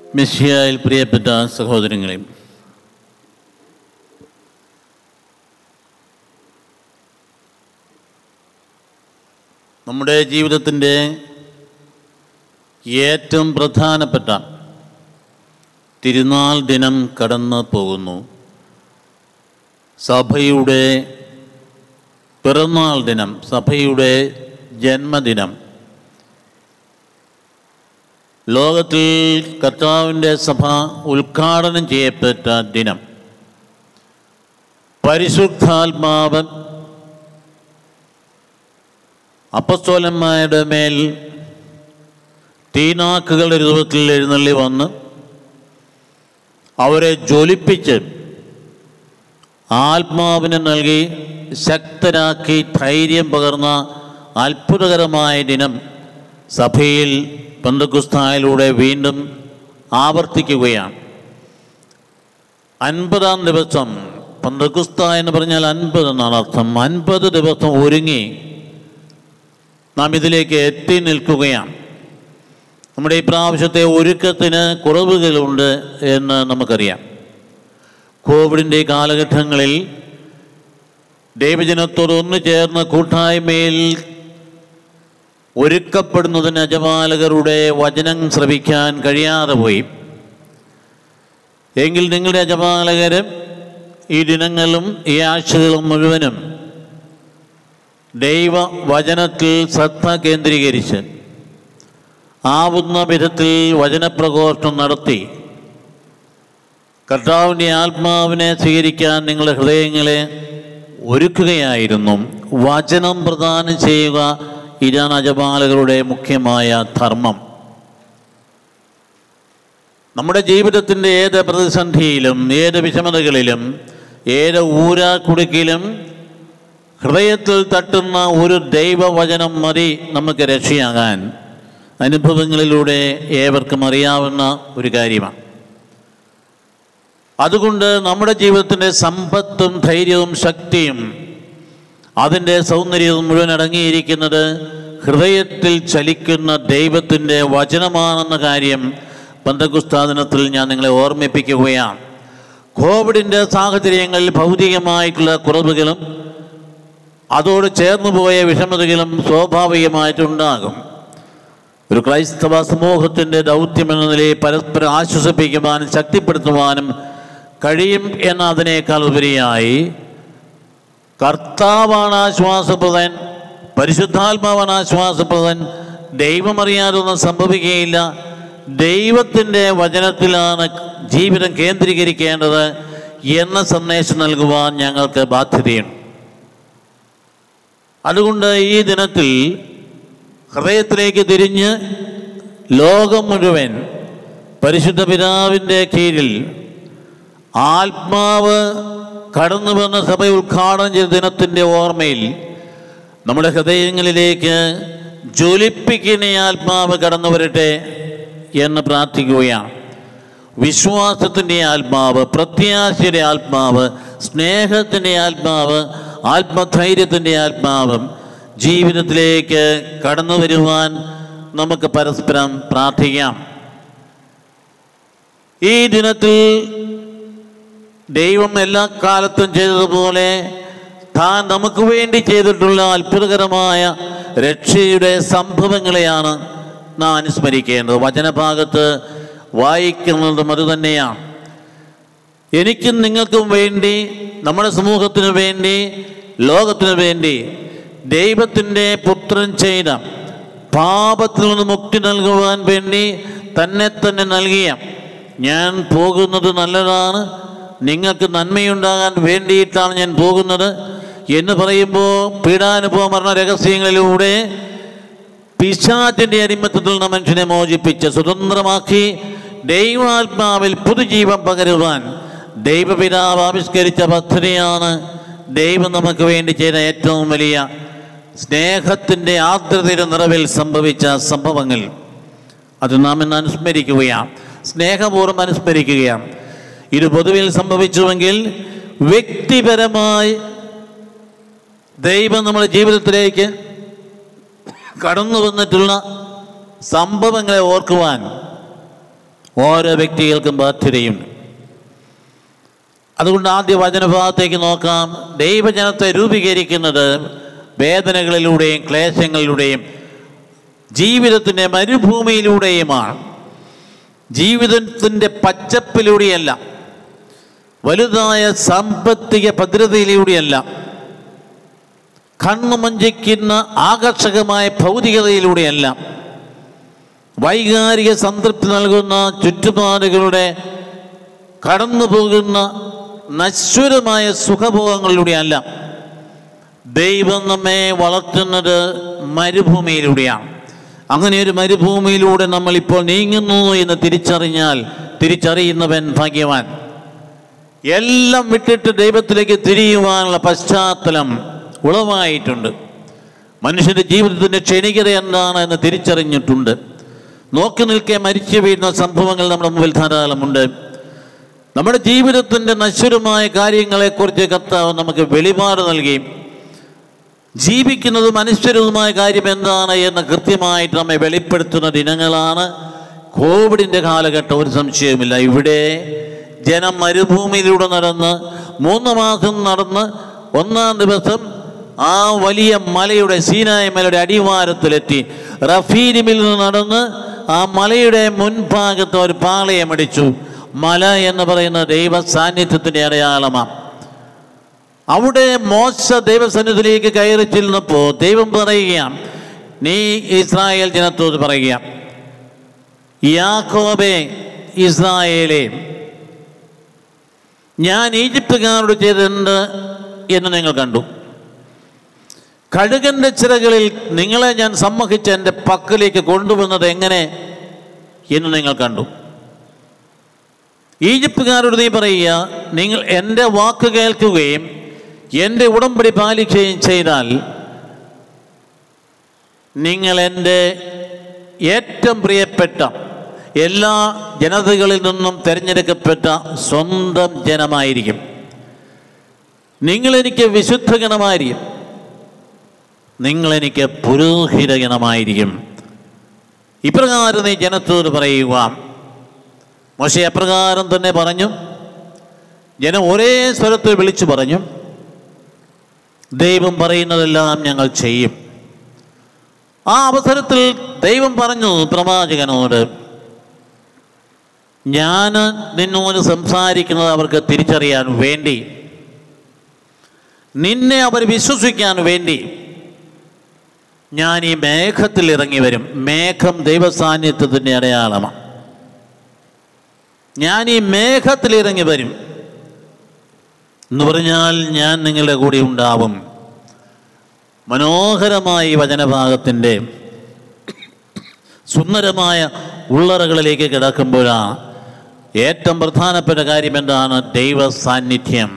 മെസ്സിയായിൽ പ്രിയപ്പെട്ട സഹോദരങ്ങളെ നമ്മുടെ ജീവിതത്തിൻ്റെ ഏറ്റവും പ്രധാനപ്പെട്ട തിരുനാൾ ദിനം കടന്നു പോകുന്നു സഭയുടെ പിറന്നാൾ ദിനം സഭയുടെ ജന്മദിനം ലോകത്തിൽ കർത്താവിൻ്റെ സഭ ഉദ്ഘാടനം ചെയ്യപ്പെട്ട ദിനം പരിശുദ്ധാത്മാവൻ അപ്പസ്തോലന്മാരുടെ മേൽ തീനാക്കുകളുടെ രൂപത്തിൽ എഴുന്നള്ളി വന്ന് അവരെ ജ്വലിപ്പിച്ച് ആത്മാവിന് നൽകി ശക്തരാക്കി ധൈര്യം പകർന്ന അത്ഭുതകരമായ ദിനം സഭയിൽ പന്തക്കുസ്തായിലൂടെ വീണ്ടും ആവർത്തിക്കുകയാണ് അൻപതാം ദിവസം പന്തക്കുസ്ത എന്ന് പറഞ്ഞാൽ അൻപത് എന്നാണ് അർത്ഥം അൻപത് ദിവസം ഒരുങ്ങി നാം ഇതിലേക്ക് എത്തി നിൽക്കുകയാണ് നമ്മുടെ ഈ പ്രാവശ്യത്തെ ഒരുക്കത്തിന് കുറവുകളുണ്ട് എന്ന് നമുക്കറിയാം കോവിഡിൻ്റെ കാലഘട്ടങ്ങളിൽ ദൈവജനത്തോട് ഒന്നു ചേർന്ന കൂട്ടായ്മയിൽ ഒരുക്കപ്പെടുന്നതിന് യജമാലകരുടെ വചനം ശ്രവിക്കാൻ കഴിയാതെ പോയി എങ്കിൽ നിങ്ങളുടെ യജമാലകരും ഈ ദിനങ്ങളും ഈ ആഴ്ചകളും മുഴുവനും ദൈവ വചനത്തിൽ ശ്രദ്ധ കേന്ദ്രീകരിച്ച് ആവുന്ന വിധത്തിൽ വചനപ്രഘോഷണം നടത്തി കർത്താവിൻ്റെ ആത്മാവിനെ സ്വീകരിക്കാൻ നിങ്ങളുടെ ഹൃദയങ്ങളെ ഒരുക്കുകയായിരുന്നു വചനം പ്രദാനം ചെയ്യുക ഇതാണ് അജപാലകളുടെ മുഖ്യമായ ധർമ്മം നമ്മുടെ ജീവിതത്തിൻ്റെ ഏത് പ്രതിസന്ധിയിലും ഏത് വിഷമതകളിലും ഏത് ഊരാക്കുടുക്കിലും ഹൃദയത്തിൽ തട്ടുന്ന ഒരു ദൈവവചനം മതി നമുക്ക് രക്ഷയാകാൻ അനുഭവങ്ങളിലൂടെ ഏവർക്കും അറിയാവുന്ന ഒരു കാര്യമാണ് അതുകൊണ്ട് നമ്മുടെ ജീവിതത്തിൻ്റെ സമ്പത്തും ധൈര്യവും ശക്തിയും അതിൻ്റെ സൗന്ദര്യവും മുഴുവൻ അടങ്ങിയിരിക്കുന്നത് ഹൃദയത്തിൽ ചലിക്കുന്ന ദൈവത്തിൻ്റെ വചനമാണെന്ന കാര്യം പന്തകുസ്താദനത്തിൽ ഞാൻ നിങ്ങളെ ഓർമ്മിപ്പിക്കുകയാണ് കോവിഡിൻ്റെ സാഹചര്യങ്ങളിൽ ഭൗതികമായിട്ടുള്ള കുറവുകളും അതോട് ചേർന്നു പോയ വിഷമതകളും സ്വാഭാവികമായിട്ടുണ്ടാകും ഒരു ക്രൈസ്തവ സമൂഹത്തിൻ്റെ ദൗത്യം എന്ന നിലയിൽ പരസ്പരം ആശ്വസിപ്പിക്കുവാനും ശക്തിപ്പെടുത്തുവാനും കഴിയും എന്ന അതിനേക്കാൾ ഉപരിയായി കർത്താവാണ് ആശ്വാസപ്രദൻ പരിശുദ്ധാത്മാവാണ് ആശ്വാസപ്രദൻ ദൈവമറിയാതൊന്നും സംഭവിക്കുകയില്ല ദൈവത്തിൻ്റെ വചനത്തിലാണ് ജീവിതം കേന്ദ്രീകരിക്കേണ്ടത് എന്ന സന്ദേശം നൽകുവാൻ ഞങ്ങൾക്ക് ബാധ്യതയുണ്ട് അതുകൊണ്ട് ഈ ദിനത്തിൽ ഹൃദയത്തിലേക്ക് തിരിഞ്ഞ് ലോകം മുഴുവൻ പരിശുദ്ധ പിതാവിൻ്റെ കീഴിൽ ആത്മാവ് കടന്നു വന്ന സഭ ഉദ്ഘാടനം ചെയ്ത ദിനത്തിൻ്റെ ഓർമ്മയിൽ നമ്മുടെ ഹൃദയങ്ങളിലേക്ക് ജ്വലിപ്പിക്കുന്ന ആത്മാവ് കടന്നു വരട്ടെ എന്ന് പ്രാർത്ഥിക്കുകയാണ് വിശ്വാസത്തിൻ്റെ ആത്മാവ് പ്രത്യാശയുടെ ആത്മാവ് സ്നേഹത്തിൻ്റെ ആത്മാവ് ആത്മധൈര്യത്തിൻ്റെ ആത്മാവും ജീവിതത്തിലേക്ക് കടന്നു വരുവാൻ നമുക്ക് പരസ്പരം പ്രാർത്ഥിക്കാം ഈ ദിനത്തിൽ ദൈവം എല്ലാ കാലത്തും ചെയ്തതുപോലെ താൻ നമുക്ക് വേണ്ടി ചെയ്തിട്ടുള്ള അത്ഭുതകരമായ രക്ഷയുടെ സംഭവങ്ങളെയാണ് നാം അനുസ്മരിക്കേണ്ടത് വചനഭാഗത്ത് വായിക്കുന്നതും അതുതന്നെയാണ് എനിക്കും നിങ്ങൾക്കും വേണ്ടി നമ്മുടെ സമൂഹത്തിനു വേണ്ടി ലോകത്തിനു വേണ്ടി ദൈവത്തിൻ്റെ പുത്രൻ ചെയ്ത പാപത്തിൽ നിന്ന് മുക്തി നൽകുവാൻ വേണ്ടി തന്നെ തന്നെ നൽകിയ ഞാൻ പോകുന്നത് നല്ലതാണ് നിങ്ങൾക്ക് നന്മയുണ്ടാകാൻ വേണ്ടിയിട്ടാണ് ഞാൻ പോകുന്നത് എന്ന് പറയുമ്പോൾ പീഡാനുഭവ മരണ രഹസ്യങ്ങളിലൂടെ പിശാചിൻ്റെ അടിമത്തത്തിൽ നിന്ന് മനുഷ്യനെ മോചിപ്പിച്ച് സ്വതന്ത്രമാക്കി ദൈവാത്മാവിൽ പുതുജീവൻ പകരുവാൻ ദൈവപിതാവ് ആവിഷ്കരിച്ച പദ്ധതിയാണ് ദൈവം നമുക്ക് വേണ്ടി ചെയ്ത ഏറ്റവും വലിയ സ്നേഹത്തിൻ്റെ ആർദ്രതയുടെ നിറവിൽ സംഭവിച്ച സംഭവങ്ങൾ അത് നാം ഇന്ന് അനുസ്മരിക്കുകയാണ് സ്നേഹപൂർവ്വം അനുസ്മരിക്കുകയാണ് ഇത് പൊതുവിൽ സംഭവിച്ചുവെങ്കിൽ വ്യക്തിപരമായി ദൈവം നമ്മുടെ ജീവിതത്തിലേക്ക് കടന്നു വന്നിട്ടുള്ള സംഭവങ്ങളെ ഓർക്കുവാൻ ഓരോ വ്യക്തികൾക്കും ബാധ്യതയുണ്ട് അതുകൊണ്ട് ആദ്യ വചനഭാഗത്തേക്ക് നോക്കാം ദൈവജനത്തെ രൂപീകരിക്കുന്നത് വേദനകളിലൂടെയും ക്ലേശങ്ങളിലൂടെയും ജീവിതത്തിൻ്റെ മരുഭൂമിയിലൂടെയുമാണ് ജീവിതത്തിൻ്റെ പച്ചപ്പിലൂടെയല്ല വലുതായ സാമ്പത്തിക ഭദ്രതയിലൂടെയല്ല കണ്ണുമഞ്ചിക്കുന്ന ആകർഷകമായ ഭൗതികതയിലൂടെയല്ല വൈകാരിക സംതൃപ്തി നൽകുന്ന ചുറ്റുപാടുകളുടെ കടന്നു പോകുന്ന നശ്വരമായ സുഖഭോഗങ്ങളിലൂടെയല്ല ദൈവം നമ്മെ വളർത്തുന്നത് മരുഭൂമിയിലൂടെയാണ് അങ്ങനെ ഒരു മരുഭൂമിയിലൂടെ നമ്മൾ ഇപ്പോൾ നീങ്ങുന്നു എന്ന് തിരിച്ചറിഞ്ഞാൽ തിരിച്ചറിയുന്നവൻ ഭാഗ്യവാൻ എല്ലാം വിട്ടിട്ട് ദൈവത്തിലേക്ക് തിരിയുവാനുള്ള പശ്ചാത്തലം ഉളവായിട്ടുണ്ട് മനുഷ്യൻ്റെ ജീവിതത്തിൻ്റെ ക്ഷണികത എന്താണ് എന്ന് തിരിച്ചറിഞ്ഞിട്ടുണ്ട് നോക്കി നിൽക്കെ മരിച്ചു വീഴുന്ന സംഭവങ്ങൾ നമ്മുടെ മുമ്പിൽ ധാരാളമുണ്ട് നമ്മുടെ ജീവിതത്തിൻ്റെ നശ്വരമായ കാര്യങ്ങളെക്കുറിച്ച് കർത്താവ് നമുക്ക് വെളിപാട് നൽകി ജീവിക്കുന്നതും അനശ്വരവുമായ കാര്യം എന്താണ് എന്ന് കൃത്യമായിട്ട് നമ്മെ വെളിപ്പെടുത്തുന്ന ദിനങ്ങളാണ് കോവിഡിൻ്റെ കാലഘട്ടം ഒരു സംശയവുമില്ല ഇവിടെ ജനം മരുഭൂമിയിലൂടെ നടന്ന് മൂന്ന് മാസം നടന്ന് ഒന്നാം ദിവസം ആ വലിയ മലയുടെ സീനായ മലയുടെ അടിവാരത്തിലെത്തി റഫീരിമിൽ നിന്ന് നടന്ന് ആ മലയുടെ മുൻഭാഗത്ത് ഒരു പാളയമടിച്ചു മല എന്ന് പറയുന്ന ദൈവ സാന്നിധ്യത്തിൻ്റെ അടയാളമാണ് അവിടെ മോശ ദൈവസന്നിധിയിലേക്ക് കയറി ചെല്ലുന്നപ്പോൾ ദൈവം പറയുകയാണ് നീ ഇസ്രായേൽ ജനത്തോട് പറയുക യാക്കോബെ ഇസ്രായേലെ ഞാൻ ഈജിപ്തുകാരോട് ചെയ്തിട്ടുണ്ട് എന്ന് നിങ്ങൾ കണ്ടു കഴുകൻ്റെ ചിറകളിൽ നിങ്ങളെ ഞാൻ സമ്മതിച്ച് എൻ്റെ പക്കലേക്ക് കൊണ്ടുവന്നത് എങ്ങനെ എന്ന് നിങ്ങൾ കണ്ടു ഈജിപ്തുകാരോട് നീ പറയുക നിങ്ങൾ എൻ്റെ വാക്ക് കേൾക്കുകയും എൻ്റെ ഉടമ്പടി പാലിക്കുകയും ചെയ്താൽ നിങ്ങൾ എൻ്റെ ഏറ്റവും പ്രിയപ്പെട്ട എല്ലാ ജനതകളിൽ നിന്നും തിരഞ്ഞെടുക്കപ്പെട്ട സ്വന്തം ജനമായിരിക്കും നിങ്ങളെനിക്ക് വിശുദ്ധ ഗണമായിരിക്കും നിങ്ങളെനിക്ക് പുരോഹിത ഗണമായിരിക്കും ഇപ്രകാരം നീ ജനത്തോട് പറയുക മോശെ അപ്രകാരം തന്നെ പറഞ്ഞു ജനം ഒരേ സ്വരത്തിൽ വിളിച്ചു പറഞ്ഞു ദൈവം പറയുന്നതെല്ലാം ഞങ്ങൾ ചെയ്യും ആ അവസരത്തിൽ ദൈവം പറഞ്ഞു പ്രവാചകനോട് ഞാൻ നിന്നോട് സംസാരിക്കുന്നത് അവർക്ക് തിരിച്ചറിയാൻ വേണ്ടി നിന്നെ അവർ വിശ്വസിക്കാൻ വേണ്ടി ഞാൻ ഈ മേഘത്തിൽ ഇറങ്ങി വരും മേഘം ദൈവസാന്നിധ്യത്തിൻ്റെ അടയാളമാണ് ഞാൻ ഈ മേഘത്തിൽ ഇറങ്ങി വരും എന്ന് പറഞ്ഞാൽ ഞാൻ നിങ്ങളുടെ കൂടെ ഉണ്ടാവും മനോഹരമായ ഈ വചനഭാഗത്തിൻ്റെ സുന്ദരമായ ഉള്ളറകളിലേക്ക് കിടക്കുമ്പോഴാണ് ഏറ്റവും പ്രധാനപ്പെട്ട കാര്യം എന്താണ് ദൈവ സാന്നിധ്യം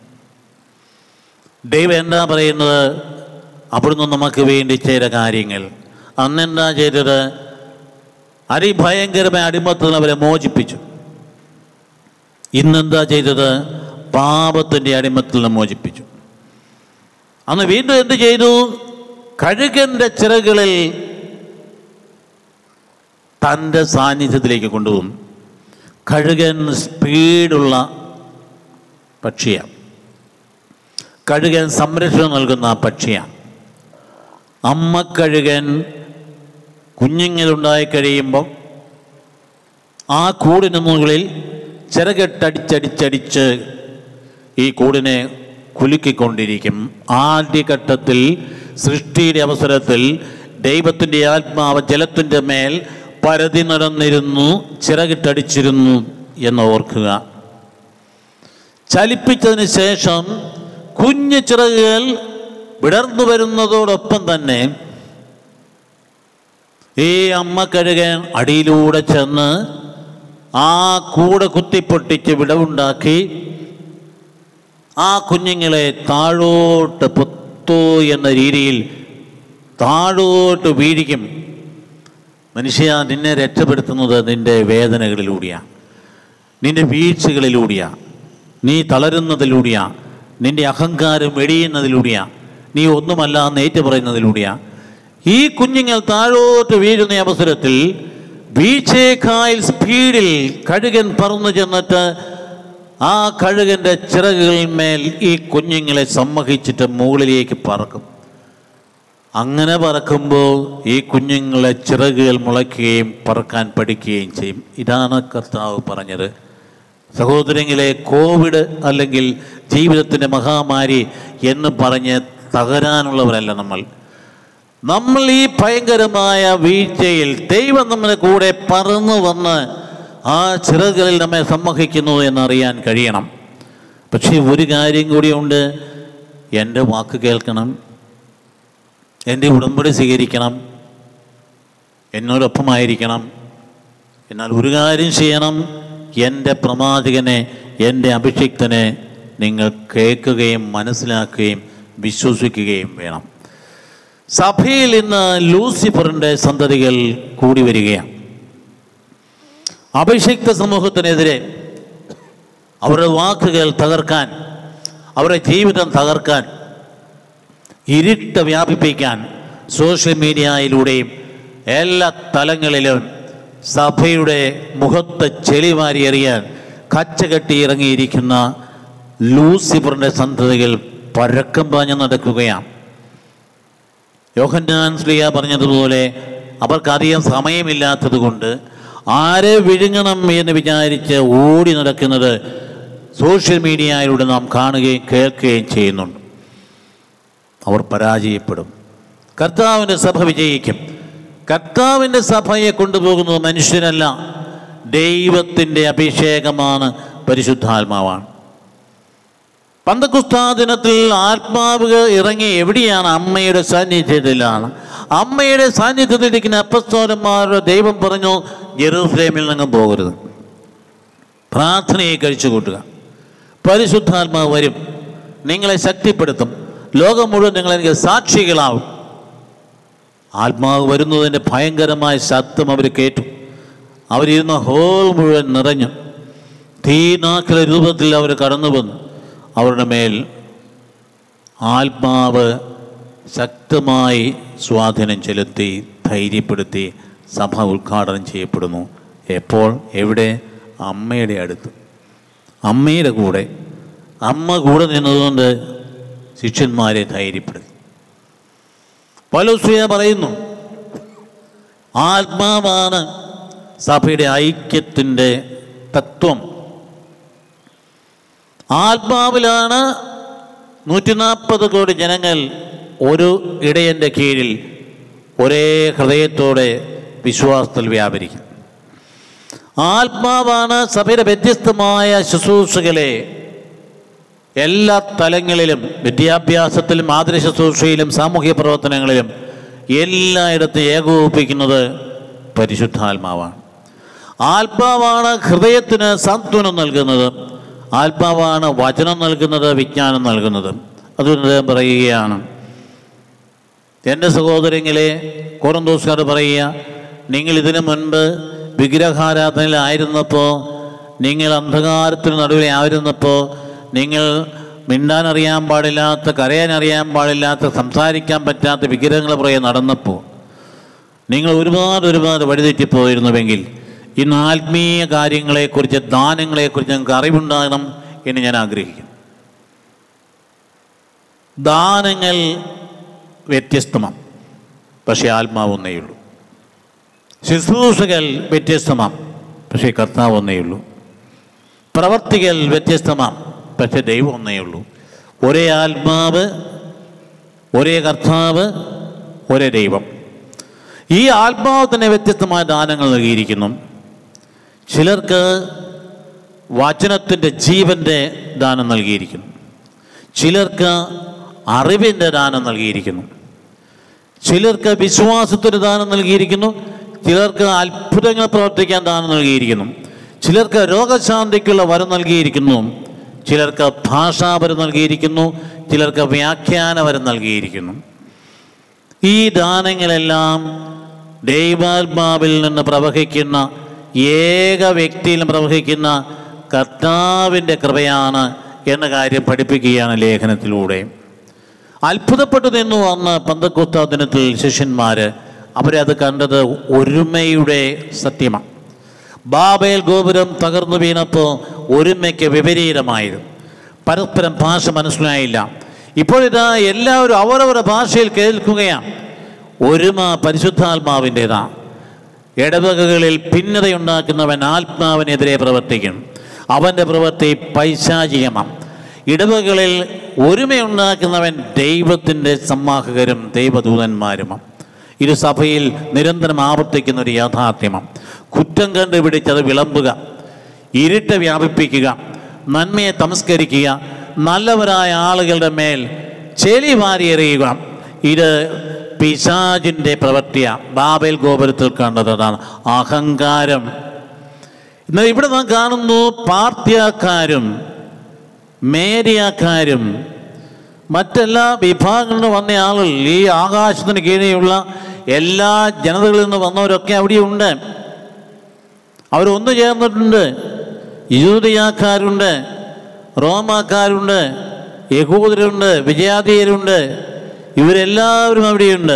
ദൈവം എന്താ പറയുന്നത് അവിടുന്ന് നമുക്ക് വേണ്ടി ചെയ്ത കാര്യങ്ങൾ അന്നെന്താ ചെയ്തത് അതിഭയങ്കരമായ അടിമത്തിൽ നിന്ന് അവരെ മോചിപ്പിച്ചു ഇന്നെന്താ ചെയ്തത് പാപത്തിൻ്റെ അടിമത്തിൽ നിന്ന് മോചിപ്പിച്ചു അന്ന് വീണ്ടും എന്ത് ചെയ്തു കഴുകൻ്റെ ചിറകളിൽ തൻ്റെ സാന്നിധ്യത്തിലേക്ക് കൊണ്ടുപോകും കഴുകൻ സ്പീഡുള്ള പക്ഷിയാണ് കഴുകൻ സംരക്ഷണം നൽകുന്ന പക്ഷിയാണ് അമ്മ കഴുകൻ കുഞ്ഞുങ്ങളുണ്ടായി കഴിയുമ്പം ആ കൂടിന് മുകളിൽ ചിറകെട്ടടിച്ചടിച്ചടിച്ച് ഈ കൂടിനെ കുലുക്കിക്കൊണ്ടിരിക്കും ആദ്യഘട്ടത്തിൽ സൃഷ്ടിയുടെ അവസരത്തിൽ ദൈവത്തിൻ്റെ ആത്മാവ് ജലത്തിൻ്റെ മേൽ പരതി നടന്നിരുന്നു ചിറകിട്ടടിച്ചിരുന്നു എന്ന് ഓർക്കുക ചലിപ്പിച്ചതിന് ശേഷം കുഞ്ഞു ചിറകുകൾ വിടർന്നു വരുന്നതോടൊപ്പം തന്നെ ഈ അമ്മ കഴുകൻ അടിയിലൂടെ ചെന്ന് ആ കൂടെ കുത്തിപ്പൊട്ടിച്ച് വിടവുണ്ടാക്കി ആ കുഞ്ഞുങ്ങളെ താഴോട്ട് പൊത്തു എന്ന രീതിയിൽ താഴോട്ട് വീഴിക്കും മനുഷ്യ നിന്നെ രക്ഷപ്പെടുത്തുന്നത് നിന്റെ വേദനകളിലൂടെയാണ് നിന്റെ വീഴ്ചകളിലൂടെയാണ് നീ തളരുന്നതിലൂടെയാണ് നിന്റെ അഹങ്കാരം വെടിയുന്നതിലൂടെയാണ് നീ ഒന്നുമല്ല എന്ന് ഏറ്റു പറയുന്നതിലൂടെയാണ് ഈ കുഞ്ഞുങ്ങൾ താഴോട്ട് വീഴുന്ന അവസരത്തിൽ വീഴ്ചയേക്കാൾ സ്പീഡിൽ കഴുകൻ പറന്നു ചെന്നിട്ട് ആ കഴുകൻ്റെ ചിറകുകളിന്മേൽ ഈ കുഞ്ഞുങ്ങളെ സമ്മഹിച്ചിട്ട് മുകളിലേക്ക് പറക്കും അങ്ങനെ പറക്കുമ്പോൾ ഈ കുഞ്ഞുങ്ങളെ ചിറകുകൾ മുളയ്ക്കുകയും പറക്കാൻ പഠിക്കുകയും ചെയ്യും ഇതാണ് കർത്താവ് പറഞ്ഞത് സഹോദരങ്ങളെ കോവിഡ് അല്ലെങ്കിൽ ജീവിതത്തിൻ്റെ മഹാമാരി എന്ന് പറഞ്ഞ് തകരാനുള്ളവരല്ല നമ്മൾ നമ്മൾ ഈ ഭയങ്കരമായ വീഴ്ചയിൽ ദൈവം നമ്മുടെ കൂടെ പറന്നു വന്ന് ആ ചിറകുകളിൽ നമ്മെ സമ്മഹിക്കുന്നു എന്നറിയാൻ കഴിയണം പക്ഷേ ഒരു കാര്യം കൂടിയുണ്ട് എൻ്റെ വാക്ക് കേൾക്കണം എൻ്റെ ഉടമ്പടി സ്വീകരിക്കണം എന്നോടൊപ്പമായിരിക്കണം എന്നാൽ ഒരു കാര്യം ചെയ്യണം എൻ്റെ പ്രവാചകനെ എൻ്റെ അഭിഷിക്തനെ നിങ്ങൾ കേൾക്കുകയും മനസ്സിലാക്കുകയും വിശ്വസിക്കുകയും വേണം സഭയിൽ ഇന്ന് ലൂസിഫറിൻ്റെ സന്തതികൾ കൂടി വരികയാണ് അഭിഷിക്ത സമൂഹത്തിനെതിരെ അവരുടെ വാക്കുകൾ തകർക്കാൻ അവരുടെ ജീവിതം തകർക്കാൻ ഇരുട്ട് വ്യാപിപ്പിക്കാൻ സോഷ്യൽ മീഡിയയിലൂടെയും എല്ലാ തലങ്ങളിലും സഭയുടെ മുഖത്ത് ചെളിവാരി എറിയാൻ കച്ചകെട്ടി ഇറങ്ങിയിരിക്കുന്ന ലൂസിഫറിൻ്റെ സന്തതികൾ പഴക്കം പാഞ്ഞു നടക്കുകയാണ് യോഹന്നാൻ സ്ലിയ പറഞ്ഞതുപോലെ അവർക്കധികം സമയമില്ലാത്തത് കൊണ്ട് ആരെ വിഴുങ്ങണം എന്ന് വിചാരിച്ച് ഓടി നടക്കുന്നത് സോഷ്യൽ മീഡിയയിലൂടെ നാം കാണുകയും കേൾക്കുകയും ചെയ്യുന്നുണ്ട് അവർ പരാജയപ്പെടും കർത്താവിൻ്റെ സഭ വിജയിക്കും കർത്താവിൻ്റെ സഭയെ കൊണ്ടുപോകുന്നത് മനുഷ്യരല്ല ദൈവത്തിൻ്റെ അഭിഷേകമാണ് പരിശുദ്ധാത്മാവാണ് പന്തക്കുസ്താ ദിനത്തിൽ ആത്മാവ് ഇറങ്ങി എവിടെയാണ് അമ്മയുടെ സാന്നിധ്യത്തിലാണ് അമ്മയുടെ സാന്നിധ്യത്തിലിരിക്കുന്ന അപ്പസ്തോലന്മാരുടെ ദൈവം പറഞ്ഞു ജെറൂസലേമിൽ നിന്ന് പോകരുത് പ്രാർത്ഥനയെ കഴിച്ചു കൂട്ടുക പരിശുദ്ധാത്മാവ് വരും നിങ്ങളെ ശക്തിപ്പെടുത്തും ലോകം മുഴുവൻ നിങ്ങൾ എനിക്ക് സാക്ഷികളാവും ആത്മാവ് വരുന്നതിൻ്റെ ഭയങ്കരമായ ശബ്ദം അവർ കേട്ടു അവരിരുന്ന ഹോൾ മുഴുവൻ നിറഞ്ഞു തീനാക്കില രൂപത്തിൽ അവർ കടന്നു വന്നു അവരുടെ മേൽ ആത്മാവ് ശക്തമായി സ്വാധീനം ചെലുത്തി ധൈര്യപ്പെടുത്തി സഭ ഉദ്ഘാടനം ചെയ്യപ്പെടുന്നു എപ്പോൾ എവിടെ അമ്മയുടെ അടുത്ത് അമ്മയുടെ കൂടെ അമ്മ കൂടെ നിന്നതുകൊണ്ട് ശിഷ്യന്മാരെ ധൈര്യപ്പെടുത്തി പൗലോസ്ലിയ പറയുന്നു ആത്മാവാണ് സഭയുടെ ഐക്യത്തിൻ്റെ തത്വം ആത്മാവിലാണ് നൂറ്റി നാൽപ്പത് കോടി ജനങ്ങൾ ഒരു ഇടയൻ്റെ കീഴിൽ ഒരേ ഹൃദയത്തോടെ വിശ്വാസത്തിൽ വ്യാപരിക്കും ആത്മാവാണ് സഭയുടെ വ്യത്യസ്തമായ ശുശ്രൂഷകളെ എല്ലാ തലങ്ങളിലും വിദ്യാഭ്യാസത്തിലും ആദര ശുശ്രൂഷയിലും സാമൂഹ്യ പ്രവർത്തനങ്ങളിലും എല്ലായിടത്തും ഏകോപിപ്പിക്കുന്നത് പരിശുദ്ധാത്മാവാണ് ആത്മാവാണ് ഹൃദയത്തിന് സാന്ത്വനം നൽകുന്നത് ആത്മാവാണ് വചനം നൽകുന്നത് വിജ്ഞാനം നൽകുന്നത് അതുകൊണ്ട് അദ്ദേഹം പറയുകയാണ് എൻ്റെ സഹോദരങ്ങളെ കോറന്തോസ്കാർ പറയുക നിങ്ങൾ ഇതിനു മുൻപ് വിഗ്രഹാരാധനയിലായിരുന്നപ്പോൾ നിങ്ങൾ അന്ധകാരത്തിന് നടുവിൽ ആയിരുന്നപ്പോൾ നിങ്ങൾ മിണ്ടാൻ അറിയാൻ പാടില്ലാത്ത കരയാൻ അറിയാൻ പാടില്ലാത്ത സംസാരിക്കാൻ പറ്റാത്ത വിഗ്രഹങ്ങളെ പുറകെ നടന്നപ്പോൾ നിങ്ങൾ ഒരുപാട് ഒരുപാട് വഴിതെറ്റിപ്പോയിരുന്നുവെങ്കിൽ ഇന്ന് ആത്മീയ കാര്യങ്ങളെക്കുറിച്ച് ദാനങ്ങളെക്കുറിച്ച് ഞങ്ങൾക്ക് അറിവുണ്ടാകണം എന്ന് ഞാൻ ആഗ്രഹിക്കുന്നു ദാനങ്ങൾ വ്യത്യസ്തമാണ് പക്ഷേ ആത്മാവ് ഒന്നേയുള്ളൂ ശുശ്രൂഷകൾ വ്യത്യസ്തമാണ് പക്ഷേ കർത്താവ് ഒന്നേയുള്ളൂ പ്രവർത്തികൾ വ്യത്യസ്തമാണ് പക്ഷേ ദൈവം ഒന്നേയുള്ളൂ ഒരേ ആത്മാവ് ഒരേ കർത്താവ് ഒരേ ദൈവം ഈ ആത്മാവ് തന്നെ വ്യത്യസ്തമായ ദാനങ്ങൾ നൽകിയിരിക്കുന്നു ചിലർക്ക് വചനത്തിൻ്റെ ജീവൻ്റെ ദാനം നൽകിയിരിക്കുന്നു ചിലർക്ക് അറിവിൻ്റെ ദാനം നൽകിയിരിക്കുന്നു ചിലർക്ക് വിശ്വാസത്തിന് ദാനം നൽകിയിരിക്കുന്നു ചിലർക്ക് അത്ഭുതങ്ങൾ പ്രവർത്തിക്കാൻ ദാനം നൽകിയിരിക്കുന്നു ചിലർക്ക് രോഗശാന്തിക്കുള്ള വരം നൽകിയിരിക്കുന്നു ചിലർക്ക് ഭാഷാവരം നൽകിയിരിക്കുന്നു ചിലർക്ക് വ്യാഖ്യാനവരം നൽകിയിരിക്കുന്നു ഈ ദാനങ്ങളെല്ലാം ദൈവാത്മാവിൽ നിന്ന് പ്രവഹിക്കുന്ന ഏക വ്യക്തിയിലും പ്രവഹിക്കുന്ന കർത്താവിൻ്റെ കൃപയാണ് എന്ന കാര്യം പഠിപ്പിക്കുകയാണ് ലേഖനത്തിലൂടെ അത്ഭുതപ്പെട്ടു നിന്നു അന്ന് പന്തക്കുസ്ത ദിനത്തിൽ ശിഷ്യന്മാർ അവരത് കണ്ടത് ഒരുമയുടെ സത്യമാണ് ബാബേൽ ഗോപുരം തകർന്നു വീണപ്പോൾ ഒരുമയ്ക്ക് വിപരീതമായിരുന്നു പരസ്പരം ഭാഷ മനസ്സിലായില്ല ഇപ്പോഴിതാ എല്ലാവരും അവരവരുടെ ഭാഷയിൽ കേൾക്കുകയാണ് ഒരുമ പരിശുദ്ധാത്മാവിൻ്റെതാണ് ഇടവകകളിൽ ഭിന്നതയുണ്ടാക്കുന്നവൻ ആത്മാവിനെതിരെ പ്രവർത്തിക്കും അവൻ്റെ പ്രവൃത്തി പൈശാചികമാണ് ഇടവകളിൽ ഒരുമയുണ്ടാക്കുന്നവൻ ദൈവത്തിൻ്റെ സമ്മാഹകരും ദൈവദൂതന്മാരുമാണ് ഇത് സഭയിൽ നിരന്തരം ആവർത്തിക്കുന്ന ഒരു യാഥാർത്ഥ്യമാണ് കുറ്റം കണ്ടുപിടിച്ചത് വിളമ്പുക ഇരുട്ട് വ്യാപിപ്പിക്കുക നന്മയെ തമസ്കരിക്കുക നല്ലവരായ ആളുകളുടെ മേൽ ചെളി വാരിയെറിയുക ഇത് പിശാജിൻ്റെ പ്രവൃത്തിയാണ് ബാബേൽ ഗോപുരത്തിൽ കണ്ടതാണ് അഹങ്കാരം എന്നാൽ ഇവിടെ നാം കാണുന്നു പാർട്ടിയാക്കാരും മേരിയാക്കാരും മറ്റെല്ലാ വിഭാഗങ്ങളിൽ നിന്ന് വന്ന ആളുകൾ ഈ ആകാശത്തിന് കീഴെയുള്ള എല്ലാ ജനതകളിൽ നിന്ന് വന്നവരൊക്കെ അവിടെയുണ്ട് അവരൊന്നു ചേർന്നിട്ടുണ്ട് യൂതിയാക്കാരുണ്ട് റോമാക്കാരുണ്ട് യഹൂദരുണ്ട് വിജയാതീയരുണ്ട് ഇവരെല്ലാവരും അവിടെയുണ്ട്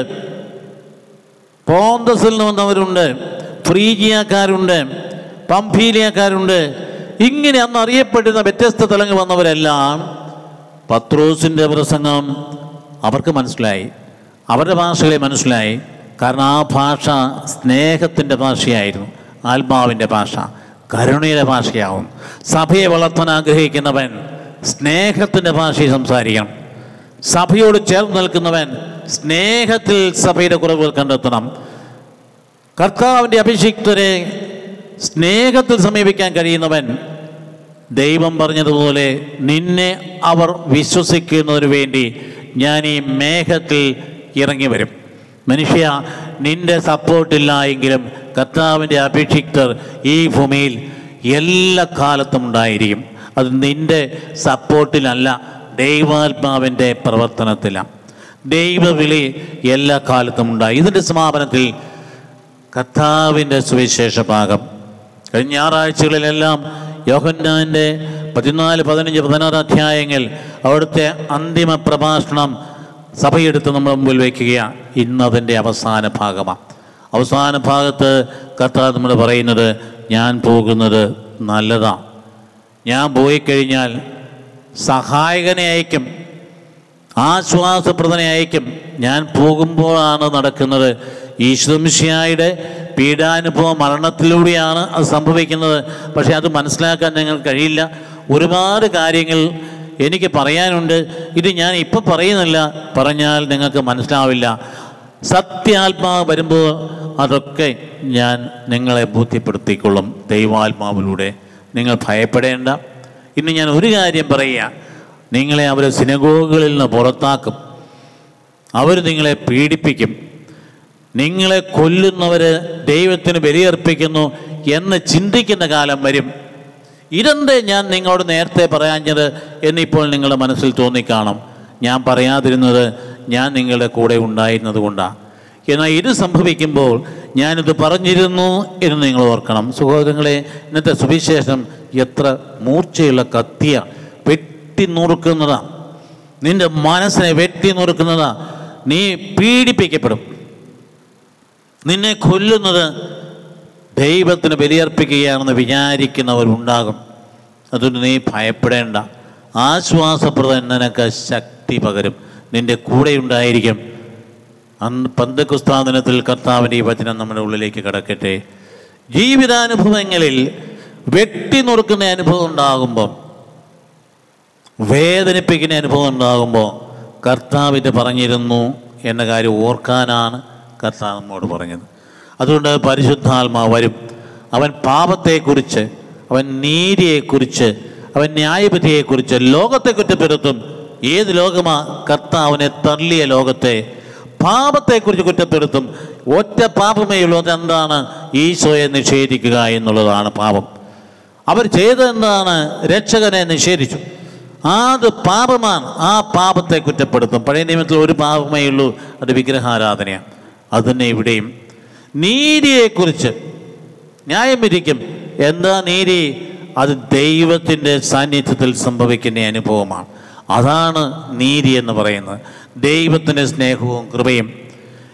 പോന്തസിൽ നിന്ന് വന്നവരുണ്ട് ഫ്രീജിയക്കാരുണ്ട് പംഫീലിയക്കാരുണ്ട് ഇങ്ങനെ അന്ന് അറിയപ്പെടുന്ന വ്യത്യസ്ത തലങ്ങൾ വന്നവരെല്ലാം പത്രോസിൻ്റെ പ്രസംഗം അവർക്ക് മനസ്സിലായി അവരുടെ ഭാഷകളെ മനസ്സിലായി കാരണം ആ ഭാഷ സ്നേഹത്തിൻ്റെ ഭാഷയായിരുന്നു ആത്മാവിൻ്റെ ഭാഷ കരുണയുടെ ഭാഷയാവും സഭയെ വളർത്താൻ ആഗ്രഹിക്കുന്നവൻ സ്നേഹത്തിൻ്റെ ഭാഷയിൽ സംസാരിക്കണം സഭയോട് ചേർന്ന് നിൽക്കുന്നവൻ സ്നേഹത്തിൽ സഭയുടെ കുറവുകൾ കണ്ടെത്തണം കർത്താവിൻ്റെ അഭിഷിക്തരെ സ്നേഹത്തിൽ സമീപിക്കാൻ കഴിയുന്നവൻ ദൈവം പറഞ്ഞതുപോലെ നിന്നെ അവർ വിശ്വസിക്കുന്നതിന് വേണ്ടി ഞാൻ ഈ മേഘത്തിൽ ഇറങ്ങി വരും മനുഷ്യ നിന്റെ സപ്പോർട്ടില്ല എങ്കിലും കർത്താവിൻ്റെ അഭിഷിക്തർ ഈ ഭൂമിയിൽ എല്ലാ കാലത്തും ഉണ്ടായിരിക്കും അത് നിന്റെ സപ്പോർട്ടിലല്ല ദൈവാത്മാവിൻ്റെ പ്രവർത്തനത്തിലാണ് ദൈവവിളി എല്ലാ കാലത്തും ഉണ്ടായി ഇതിൻ്റെ സമാപനത്തിൽ കർത്താവിൻ്റെ സുവിശേഷ ഭാഗം കഴിഞ്ഞ ഞായറാഴ്ചകളിലെല്ലാം യോഹന്നാൻ്റെ പതിനാല് പതിനഞ്ച് പതിനാറ് അധ്യായങ്ങൾ അവിടുത്തെ അന്തിമ പ്രഭാഷണം സഭയെടുത്ത് നമ്മുടെ മുമ്പിൽ വയ്ക്കുകയാണ് ഇന്നതിൻ്റെ അവസാന ഭാഗമാണ് അവസാന ഭാഗത്ത് കർത്താവ് നമ്മൾ പറയുന്നത് ഞാൻ പോകുന്നത് നല്ലതാണ് ഞാൻ പോയി കഴിഞ്ഞാൽ സഹായകനെ അയക്കും ആശ്വാസപ്രദനെ അയക്കും ഞാൻ പോകുമ്പോഴാണ് നടക്കുന്നത് ഈശ്വംശിയായുടെ പീഡാനുഭവ മരണത്തിലൂടെയാണ് അത് സംഭവിക്കുന്നത് പക്ഷേ അത് മനസ്സിലാക്കാൻ നിങ്ങൾക്ക് കഴിയില്ല ഒരുപാട് കാര്യങ്ങൾ എനിക്ക് പറയാനുണ്ട് ഇത് ഞാൻ ഇപ്പം പറയുന്നില്ല പറഞ്ഞാൽ നിങ്ങൾക്ക് മനസ്സിലാവില്ല സത്യാത്മാവ് വരുമ്പോൾ അതൊക്കെ ഞാൻ നിങ്ങളെ ബോധ്യപ്പെടുത്തിക്കൊള്ളും ദൈവാത്മാവിലൂടെ നിങ്ങൾ ഭയപ്പെടേണ്ട ഇന്ന് ഞാൻ ഒരു കാര്യം പറയുക നിങ്ങളെ അവർ സിനഗോഗുകളിൽ നിന്ന് പുറത്താക്കും അവർ നിങ്ങളെ പീഡിപ്പിക്കും നിങ്ങളെ കൊല്ലുന്നവർ ദൈവത്തിന് ബലിയർപ്പിക്കുന്നു എന്ന് ചിന്തിക്കുന്ന കാലം വരും ഇതെന്തേ ഞാൻ നിങ്ങളോട് നേരത്തെ പറയാഞ്ഞത് എന്നിപ്പോൾ നിങ്ങളുടെ മനസ്സിൽ തോന്നിക്കാണും ഞാൻ പറയാതിരുന്നത് ഞാൻ നിങ്ങളുടെ കൂടെ ഉണ്ടായിരുന്നത് കൊണ്ടാണ് എന്നാൽ ഇത് സംഭവിക്കുമ്പോൾ ഞാനിത് പറഞ്ഞിരുന്നു എന്ന് നിങ്ങൾ ഓർക്കണം സഹോദരങ്ങളെ ഇന്നത്തെ സുവിശേഷം എത്ര മൂർച്ചയുള്ള കത്തിയ വെട്ടി നുറുക്കുന്നതാ നിന്റെ മനസ്സിനെ വെട്ടി നുറുക്കുന്നതാ നീ പീഡിപ്പിക്കപ്പെടും നിന്നെ കൊല്ലുന്നത് ദൈവത്തിന് ബലിയർപ്പിക്കുകയാണെന്ന് വിചാരിക്കുന്നവരുണ്ടാകും അതുകൊണ്ട് നീ ഭയപ്പെടേണ്ട ആശ്വാസപ്രദം നിനക്ക് ശക്തി പകരും നിന്റെ കൂടെ ഉണ്ടായിരിക്കും അന്ന് പന്തക്കുസ്താദനത്തിൽ കർത്താവിൻ്റെ ഈ വചനം നമ്മുടെ ഉള്ളിലേക്ക് കിടക്കട്ടെ ജീവിതാനുഭവങ്ങളിൽ വെട്ടി നുറുക്കുന്ന അനുഭവം ഉണ്ടാകുമ്പം വേദനിപ്പിക്കുന്ന അനുഭവം ഉണ്ടാകുമ്പോൾ കർത്താവിൻ്റെ പറഞ്ഞിരുന്നു എന്ന കാര്യം ഓർക്കാനാണ് കർത്താവ് നമ്മോട് പറഞ്ഞത് അതുകൊണ്ട് പരിശുദ്ധാത്മാവ് വരും അവൻ പാപത്തെക്കുറിച്ച് അവൻ നീതിയെക്കുറിച്ച് അവൻ ന്യായവിധിയെക്കുറിച്ച് ലോകത്തെ കുറ്റപ്പെടുത്തും ഏത് ലോകമാ കർത്താവിനെ തള്ളിയ ലോകത്തെ പാപത്തെക്കുറിച്ച് കുറ്റപ്പെടുത്തും ഒറ്റ പാപമേ ഉള്ളൂ അതെന്താണ് ഈശോയെ നിഷേധിക്കുക എന്നുള്ളതാണ് പാപം അവർ ചെയ്തതെന്താണ് രക്ഷകനെ നിഷേധിച്ചു അത് പാപമാണ് ആ പാപത്തെ കുറ്റപ്പെടുത്തും പഴയ നിയമത്തിൽ ഒരു പാപമേ ഉള്ളൂ അത് വിഗ്രഹാരാധനയാണ് അത് തന്നെ ഇവിടെയും നീതിയെക്കുറിച്ച് ന്യായം വിധിക്കും എന്താ നീതി അത് ദൈവത്തിൻ്റെ സാന്നിധ്യത്തിൽ സംഭവിക്കുന്ന അനുഭവമാണ് അതാണ് നീതി എന്ന് പറയുന്നത് ദൈവത്തിൻ്റെ സ്നേഹവും കൃപയും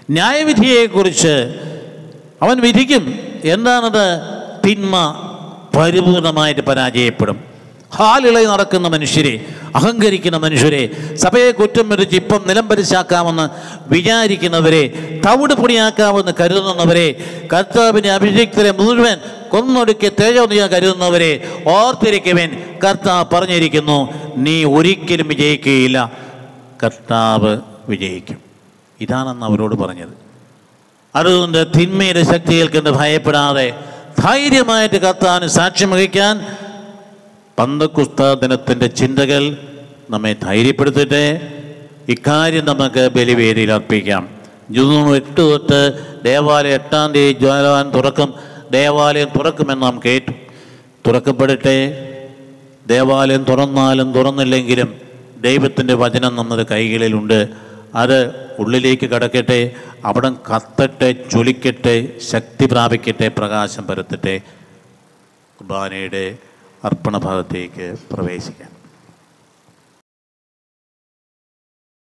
ന്യായവിധിയെക്കുറിച്ച് അവൻ വിധിക്കും എന്താണത് തിന്മ പരിപൂർണമായിട്ട് പരാജയപ്പെടും ഹാലിളയി നടക്കുന്ന മനുഷ്യരെ അഹങ്കരിക്കുന്ന മനുഷ്യരെ സഭയെ കുറ്റം വരിച്ച് ഇപ്പം നിലം പരിശാക്കാമെന്ന് വിചാരിക്കുന്നവരെ തവിട് പൊടിയാക്കാമെന്ന് കരുതുന്നവരെ കർത്താവിൻ്റെ അഭിഷിക്തരെ മുഴുവൻ കൊന്നൊടുക്കി തേജോന്നിയ കരുതുന്നവരെ ഓർത്തിരിക്കുവാൻ കർത്താവ് പറഞ്ഞിരിക്കുന്നു നീ ഒരിക്കലും വിജയിക്കുകയില്ല കർത്താവ് വിജയിക്കും ഇതാണെന്ന് അവരോട് പറഞ്ഞത് അതുകൊണ്ട് തിന്മയുടെ ശക്തികൾക്ക് ഭയപ്പെടാതെ ധൈര്യമായിട്ട് കർത്താവിന് സാക്ഷ്യം വഹിക്കാൻ പന്തക്കുസ്ത ദിനത്തിൻ്റെ ചിന്തകൾ നമ്മെ ധൈര്യപ്പെടുത്തട്ടെ ഇക്കാര്യം നമുക്ക് ബലിവേദിയിൽ അർപ്പിക്കാം ജൂൺ എട്ട് തൊട്ട് ദേവാലയം എട്ടാം തീയതി ജ്വാലവാൻ തുറക്കും ദേവാലയം തുറക്കുമെന്ന് നാം കേട്ടു തുറക്കപ്പെടട്ടെ ദേവാലയം തുറന്നാലും തുറന്നില്ലെങ്കിലും ദൈവത്തിൻ്റെ വചനം നമ്മുടെ കൈകളിലുണ്ട് അത് ഉള്ളിലേക്ക് കടക്കട്ടെ അവിടം കത്തട്ടെ ചൊലിക്കട്ടെ ശക്തി പ്രാപിക്കട്ടെ പ്രകാശം പരത്തട്ടെ കുർബാനയുടെ അർപ്പണഭാഗത്തേക്ക് പ്രവേശിക്കാം